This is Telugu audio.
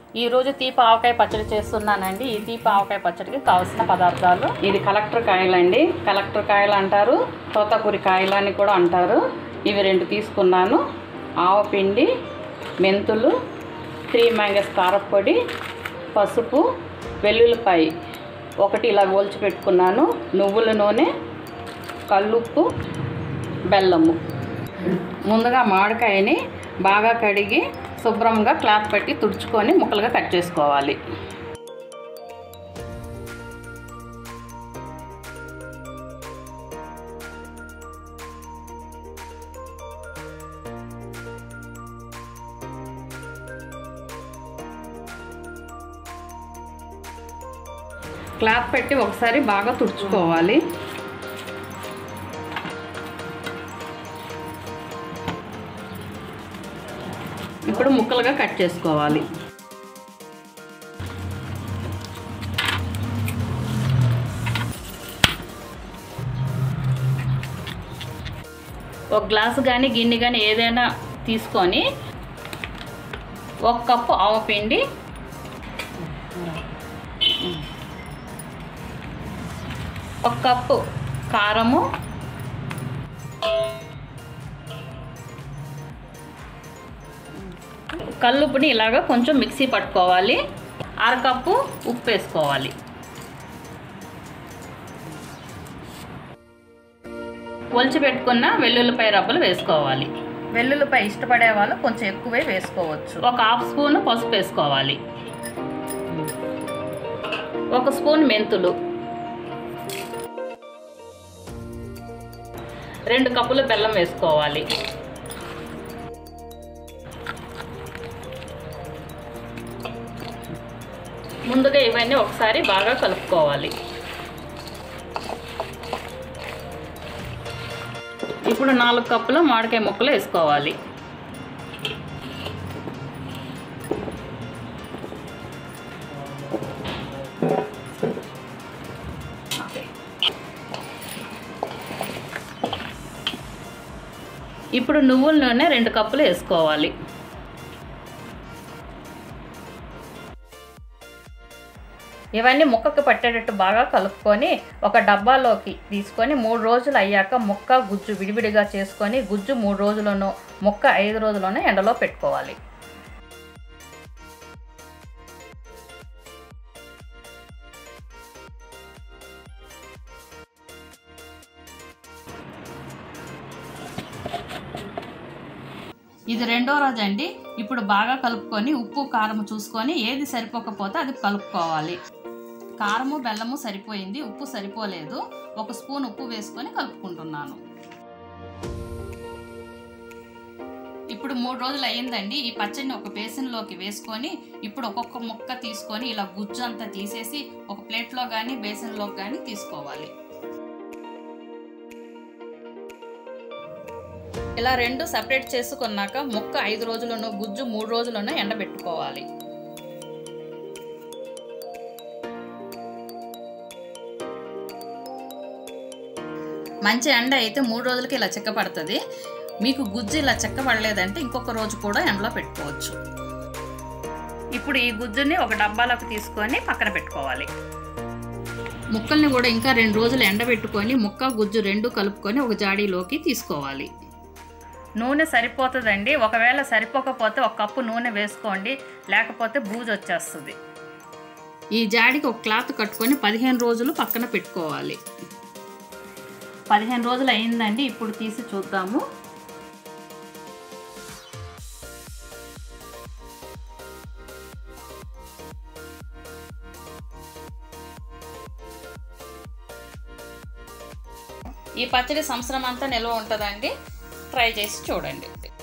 ఈ రోజు తీప ఆవకాయ పచ్చడి చేస్తున్నానండి ఈ తీప ఆవకాయ పచ్చడికి కావాల్సిన పదార్థాలు ఇది కలెక్టర్ కాయలు అండి కలెక్టర్ కాయలు అంటారు తోతాపూరి కాయలు అని కూడా అంటారు ఇవి రెండు తీసుకున్నాను ఆవపిండి మెంతులు త్రీ మ్యాంగస్ కారపొడి పసుపు వెల్లుల్లిపాయ ఒకటి ఇలా ఒలిచి పెట్టుకున్నాను నువ్వుల నూనె కల్లుప్పు బెల్లము ముందుగా మామిడికాయని బాగా కడిగి శుభ్రంగా క్లాత్ పెట్టి తుడుచుకొని ముక్కలుగా కట్ చేసుకోవాలి క్లాత్ పెట్టి ఒకసారి బాగా తుడుచుకోవాలి ఇప్పుడు ముక్కలుగా కట్ చేసుకోవాలి ఒక గ్లాసు కానీ గిన్నె కానీ ఏదైనా తీసుకొని ఒక కప్పు ఆవపిండి ఒక కప్పు కారము కల్లుపుని ఇలాగ కొంచెం మిక్సీ పట్టుకోవాలి అరకప్పు ఉప్పు వేసుకోవాలి ఒలిచి పెట్టుకున్న వెల్లుల్లిపాయ రబ్బలు వేసుకోవాలి వెల్లుల్లిపాయ ఇష్టపడే వాళ్ళు కొంచెం ఎక్కువే వేసుకోవచ్చు ఒక హాఫ్ స్పూన్ పసుపు వేసుకోవాలి ఒక స్పూన్ మెంతులు రెండు కప్పులు బెల్లం వేసుకోవాలి ముందుగా ఇవన్నీ ఒకసారి బాగా కలుపుకోవాలి ఇప్పుడు నాలుగు కప్పులు మామిడికాయ ముక్కలు వేసుకోవాలి ఇప్పుడు నువ్వుల నూనె రెండు కప్పులు వేసుకోవాలి ఇవన్నీ ముక్కకు పట్టేటట్టు బాగా కలుపుకొని ఒక డబ్బాలోకి తీసుకొని మూడు రోజులు అయ్యాక ముక్క గుజ్జు విడివిడిగా చేసుకొని గుజ్జు మూడు రోజులను ముక్క ఐదు రోజులను ఎండలో పెట్టుకోవాలి ఇది రెండో రోజు అండి ఇప్పుడు బాగా కలుపుకొని ఉప్పు కారం చూసుకొని ఏది సరిపోకపోతే అది కలుపుకోవాలి కారము బెల్లము సరిపోయింది ఉప్పు సరిపోలేదు ఒక స్పూన్ ఉప్పు వేసుకొని కలుపుకుంటున్నాను ఇప్పుడు మూడు రోజులు అయ్యిందండి ఈ పచ్చడిని ఒక బేసిన్లోకి వేసుకొని ఇప్పుడు ఒక్కొక్క ముక్క తీసుకొని ఇలా గుజ్జు అంతా తీసేసి ఒక ప్లేట్లో కానీ బేసిన్లోకి కానీ తీసుకోవాలి ఇలా రెండు సపరేట్ చేసుకున్నాక ముక్క ఐదు రోజులను గుజ్జు మూడు రోజులను ఎండబెట్టుకోవాలి మంచి ఎండ అయితే మూడు రోజులకి ఇలా చెక్క పడుతుంది మీకు గుజ్జు ఇలా చెక్క పడలేదంటే ఇంకొక రోజు కూడా ఎండలో పెట్టుకోవచ్చు ఇప్పుడు ఈ గుజ్జుని ఒక డబ్బాలోకి తీసుకొని పక్కన పెట్టుకోవాలి ముక్కల్ని కూడా ఇంకా రెండు రోజులు ఎండబెట్టుకొని ముక్క గుజ్జు రెండు కలుపుకొని ఒక జాడీలోకి తీసుకోవాలి నూనె సరిపోతుందండి ఒకవేళ సరిపోకపోతే ఒక కప్పు నూనె వేసుకోండి లేకపోతే బూజు వచ్చేస్తుంది ఈ జాడికి ఒక క్లాత్ కట్టుకొని పదిహేను రోజులు పక్కన పెట్టుకోవాలి పదిహేను రోజులు అయిందండి ఇప్పుడు తీసి చూద్దాము ఈ పచ్చడి సంవత్సరం అంతా నిల్వ ఉంటుందండి ట్రై చేసి చూడండి